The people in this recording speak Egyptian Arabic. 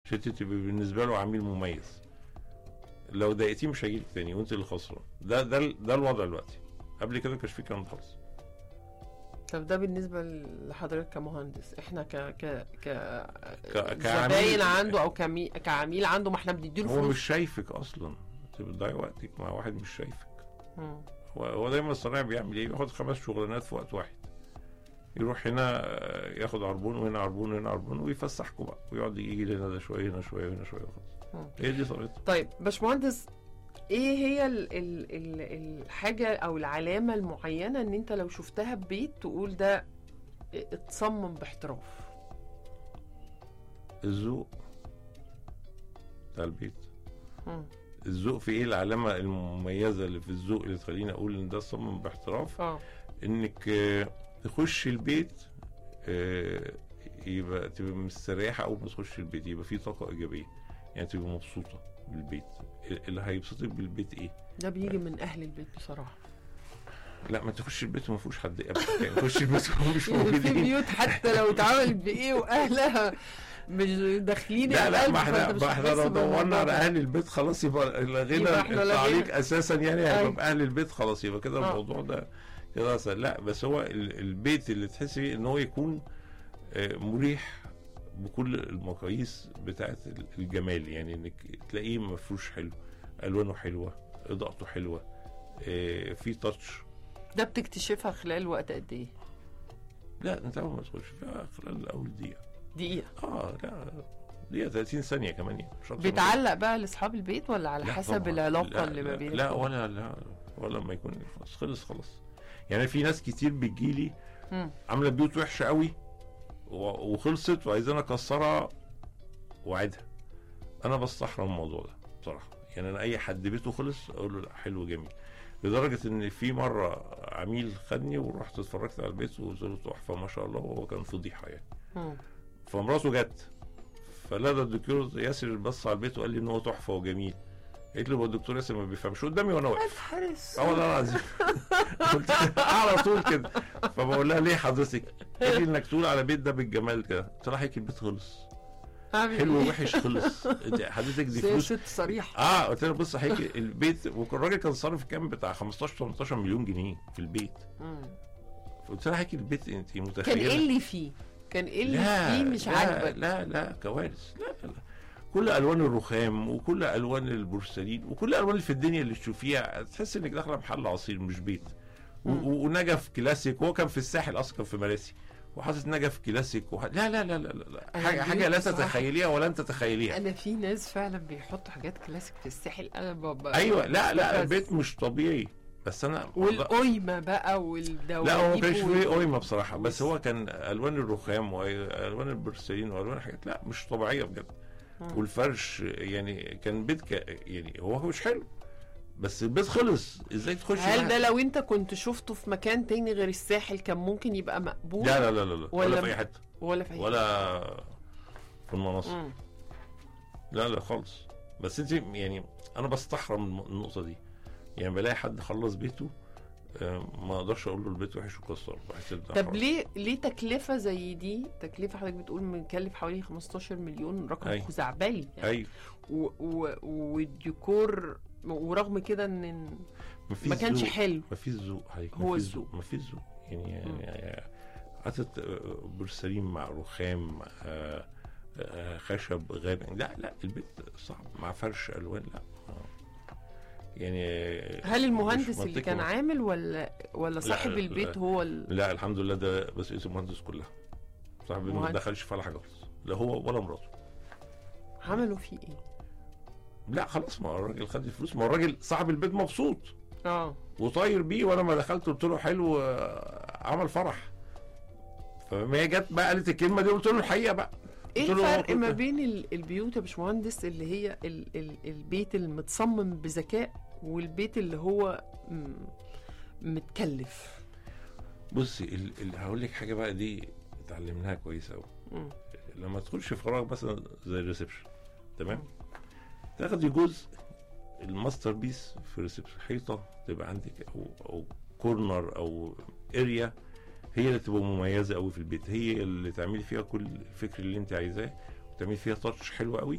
عشان انت تبقي بالنسبه له عميل مميز لو ضايقتيه مش هيجيلك تاني وانت اللي خسران ده ده ال- ده الوضع دلوقتي قبل كده كانش في كلام ده خالص طب ده بالنسبه لحضرتك كمهندس احنا ك ك ك ك- زباين كعميل- عنده او كمي... كعميل عنده ما احنا بنديله هو فلوس مش شايفك اصلا انت بتضيع وقتك مع واحد مش شايفك مم. هو هو دايما الصنايعي بيعمل ايه؟ بياخد خمس شغلانات في وقت واحد يروح هنا آه، ياخد عربون وهنا عربون وهنا عربون ويفسحكوا بقى ويقعد يجي لنا ده شويه هنا شويه هنا شويه مم. وخلاص هي دي طريقته طيب باشمهندس ايه هي ال ال ال الحاجه او العلامه المعينه ان انت لو شفتها في بيت تقول ده اتصمم باحتراف الذوق بتاع البيت مم. الذوق في ايه العلامه المميزه اللي في الذوق اللي تخليني اقول ان ده صمم باحتراف اه انك آه، تخش البيت آه، يبقى تبقى مستريحه اول ما تخش البيت يبقى في طاقه ايجابيه يعني تبقى مبسوطه بالبيت اللي هيبسطك بالبيت ايه؟ ده بيجي من اهل البيت بصراحه لا ما تخش البيت وما فيهوش حد ابدا يعني تخش البيت وهم مش يعني في موجودين بيوت حتى لو اتعملت بايه واهلها مش داخلين لا لا القلب، ما احنا فأنت مش ما احنا هتحس لو دورنا بالموضوع على ده. اهل البيت خلاص يبقى يبقى لغينا احنا التعليق لغينا. اساسا يعني هيبقى أيوة. باهل البيت خلاص يبقى كده آه. الموضوع ده كده أصلاً. لا بس هو ال- البيت اللي تحسي فيه ان هو يكون آه، مريح بكل المقاييس بتاعت ال- الجمال يعني انك تلاقيه مفروش حلو الوانه حلوه اضاءته حلوه آه، في تاتش ده بتكتشفها خلال وقت قد ايه؟ لا انت اول ما تخش فيها خلال اول دقيقه دقيقه اه لا دقيقه 30 ثانيه كمان يعني مش أكتر من كده. بتعلق بقى لاصحاب البيت ولا على لا حسب طبعاً. العلاقه لا اللي ما لا بينك لا ولا لا ولا ما يكون خلاص خلص خلاص يعني في ناس كتير بتجيلي مم. عامله بيوت وحشه قوي و- وخلصت وعايزين اكسرها واعيدها انا بستحرم الموضوع ده بصراحه يعني انا اي حد بيته خلص اقول له لا حلو جميل لدرجه ان في مره عميل خدني ورحت اتفرجت على البيت وقلت له تحفه ما شاء الله وهو كان فضيحه يعني مم. فمراته جت فلدى الدكتور ياسر بص على البيت وقال لي ان هو تحفه وجميل قلت له هو الدكتور ياسر ما بيفهمش قدامي وانا واقف الحارس اه والله العظيم قلت على طول كده فبقول لها ليه حضرتك؟ قالت لي انك تقول على بيت ده بالجمال كده قلت لها حضرتك البيت خلص أعمل حلو إيه؟ ووحش خلص انت حضرتك دي زي فلوس ست صريحه اه قلت لها بص حضرتك البيت والراجل كان صارف كام بتاع 15 18 مليون جنيه في البيت مم. فقلت لها حضرتك البيت انت كان متخيله ايه اللي فيه؟ كان ايه اللي لا فيه مش لا عاجبك؟ لا لا كوارث لا لا كل الوان الرخام وكل الوان البورسلين وكل الالوان اللي في الدنيا اللي تشوفيها تحس انك داخله محل عصير مش بيت و- مم. و- ونجف كلاسيك وهو كان في الساحل اصلا كان في مراسي وحاطط نجف كلاسيك وح... لا لا لا لا لا, لا. أنا حاجه البيت حاجه لا بصراحة- تتخيليها ولا انت تتخيليها انا في ناس فعلا بيحطوا حاجات كلاسيك في الساحل انا ببقى ايوه لا لا بس. البيت مش طبيعي بس انا والقيمه بقى والدواليب لا هو ما كانش وال- فيه قيمه بصراحه بس وال- هو كان الوان الرخام والوان البورسلين والوان الحاجات لا مش طبيعيه بجد مم. والفرش يعني كان بيت ك... يعني هو مش حلو بس البيت خلص ازاي تخش هل واحد- ده لو انت كنت شفته في مكان تاني غير الساحل كان ممكن يبقى مقبول لا لا لا لا, لا. ولا, ولا في اي حته ولا في أي ولا في المناصب مم. لا لا خالص بس انت يعني انا بستحرم الم- النقطه دي يعني بلاقي حد خلص بيته آه، ما اقدرش اقول له البيت وحش وكسر بحس إن ده طب حرام. ليه ليه تكلفه زي دي تكلفه حضرتك بتقول مكلف حوالي 15 مليون رقم أيوة. خزعبلي يعني ايوه و- و- والديكور ورغم كده ان مفيش ما كانش ذوق. حلو مفيش ذوق حضرتك هو مفيش الذوق. مفيش ذوق يعني يعني حاطط آه، برسلين مع رخام آه، آه، خشب غامق لا لا البيت صعب مع فرش الوان لا آه. يعني هل مش المهندس اللي منطقي كان مع- عامل ولا ولا صاحب لا. البيت هو ال... لا الحمد لله ده مسؤوليه المهندس كلها صاحب البيت ما مهندس. دخلش في ولا حاجه خالص لا هو ولا مراته عملوا فيه ايه؟ لا خلاص ما هو الراجل خد الفلوس ما هو الراجل صاحب البيت مبسوط اه وطاير بيه وانا ما دخلت قلت له حلو آه، عمل فرح فما هي جت بقى قالت الكلمه دي قلت له الحقيقه بقى ايه قلت له الفرق كنت- ما بين ال- البيوت يا باشمهندس اللي هي ال ال البيت المتصمم بذكاء والبيت اللي هو م- متكلف بصي ال- ال- هقول لك حاجه بقى دي اتعلمناها كويس قوي مم. لما تخش فراغ مثلا زي الريسبشن تمام تاخدي جزء الماستر بيس في الريسبشن حيطه تبقى عندك او او كورنر او اريا هي اللي تبقى مميزه قوي في البيت هي اللي تعملي فيها كل الفكر اللي انت عايزاه وتعملي فيها تاتش حلو قوي